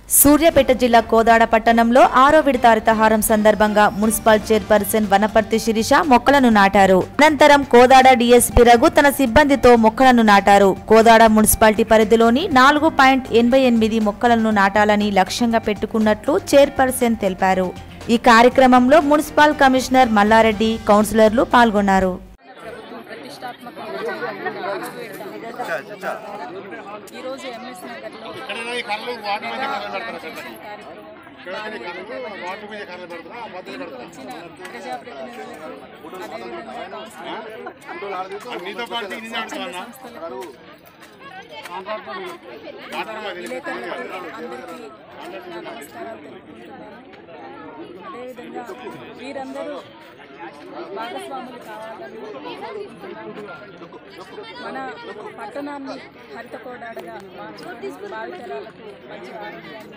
సూర్యాపేట జిల్లా కోదాడ పట్టణంలో ఆరో విడత హరితహారం సందర్భంగా మున్సిపల్ చైర్పర్సన్ వనపర్తి శిరీష మొక్కలను నాటారు అనంతరం కోదాడ డీఎస్పీ రఘు తన సిబ్బందితో మొక్కలను నాటారు కోదాడ మున్సిపాలిటీ పరిధిలోని నాలుగు పాయింట్ ఎనభై ఎనిమిది మొక్కలను నాటాలని లక్ష్యంగా పెట్టుకున్నట్లు చైర్పర్సన్ తెలిపారు ఈ కార్యక్రమంలో మున్సిపల్ కమిషనర్ మల్లారెడ్డి కౌన్సిలర్లు పాల్గొన్నారు ప్రభుత్వం ప్రతిష్టాత్మకంగా చేపట్టిన ఆరో విడత ఈరోజు ఎంఎస్ నగర్లో మెగా ప్లాంటేషన్ కార్యక్రమం దీనికి వచ్చిన ప్రజాప్రతినిధులకు అదేవిధంగా కౌన్సిలర్లకు, స్వచ్ఛంద సంస్థలకు విలేకరులకు అందరికీ నా నమస్కారాలు తెలుపుకుంటున్నాను అదేవిధంగా వీరందరూ భాగస్వాములు కావాలని కోరుకుంటున్నాను మన పట్టణాన్ని హరిత కోడాడగా మార్చుకొని భావితరాలకు మంచి ఆరోగ్యాన్ని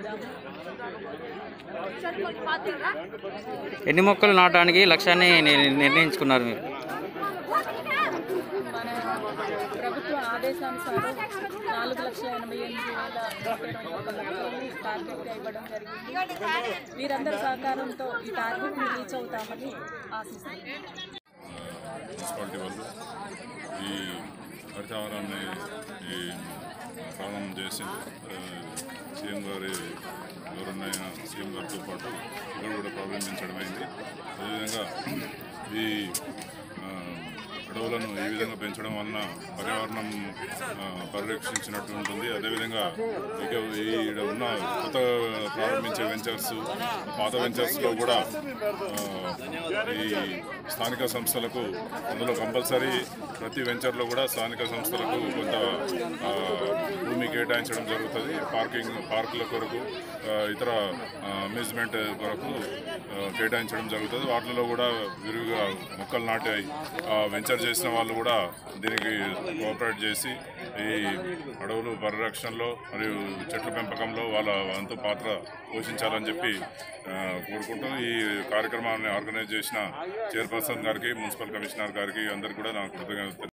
ఇద్దాము ఎన్ని మొక్కలు నాటడానికి లక్ష్యాన్ని ని- నిర్ణయించుకున్నారు మీరు మన ప్రభుత్వ ఆదేశానుసారం నాలుగు లక్షల ఎనభై ఎనిమిది వేల నూట ఇరవై ఒక్క మొక్కల్ని టార్గెట్గా ఇవ్వడం జరిగింది వీరందరి సహకారంతో ఈ టార్గెట్ని రీచ్ అవుతామని ఆశిస్తున్నాను మున్సిపాలిటీ వాళ్ళు ఈ హరితహారాన్ని ఈ ప్రారంభం చేసి ఆ, సీఎం గారి ఎవరున్నాయ సీఎం గారితో పాటు ఇక్కడ కూడా ప్రారంభించడం అయింది అదేవిధంగా ఈ ఆ, అడవులను ఈ విధంగా పెంచడం వలన పర్యావరణం ఆ, పరిరక్షించినట్టు ఉంటుంది అదేవిధంగా ఇక ఈ ఈడ ఉన్న కొత్త ప్రారంభించే వెంచర్స్ పాత వెంచర్స్లో కూడా ఆ, ఈ స్థానిక సంస్థలకు అందులో కంపల్సరీ ప్రతి వెంచర్లో కూడా స్థానిక సంస్థలకు కొంత ఆ, భూమి కేటాయించడం జరుగుతుంది పార్కింగ్ పార్కుల కొరకు ఆ, ఇతర అమ్యూజ్మెంట్ కొరకు ఆ, కేటాయించడం జరుగుతుంది వాటిలో కూడా విరివిగా మొక్కలు నాటాయి ఆ, వెంచర్ చేసిన వాళ్ళు కూడా దీనికి కోఆపరేట్ చేసి ఈ అడవులు పరిరక్షణలో మరియు చెట్ల పెంపకంలో వాళ్ళ వంతు పాత్ర పోషించాలని చెప్పి ఆ, కోరుకుంటూ ఈ కార్యక్రమాన్ని ఆర్గనైజ్ చేసిన చైర్పర్సన్ గారికి మున్సిపల్ కమిషనర్ గారికి అందరికీ కూడా నా కృతజ్ఞత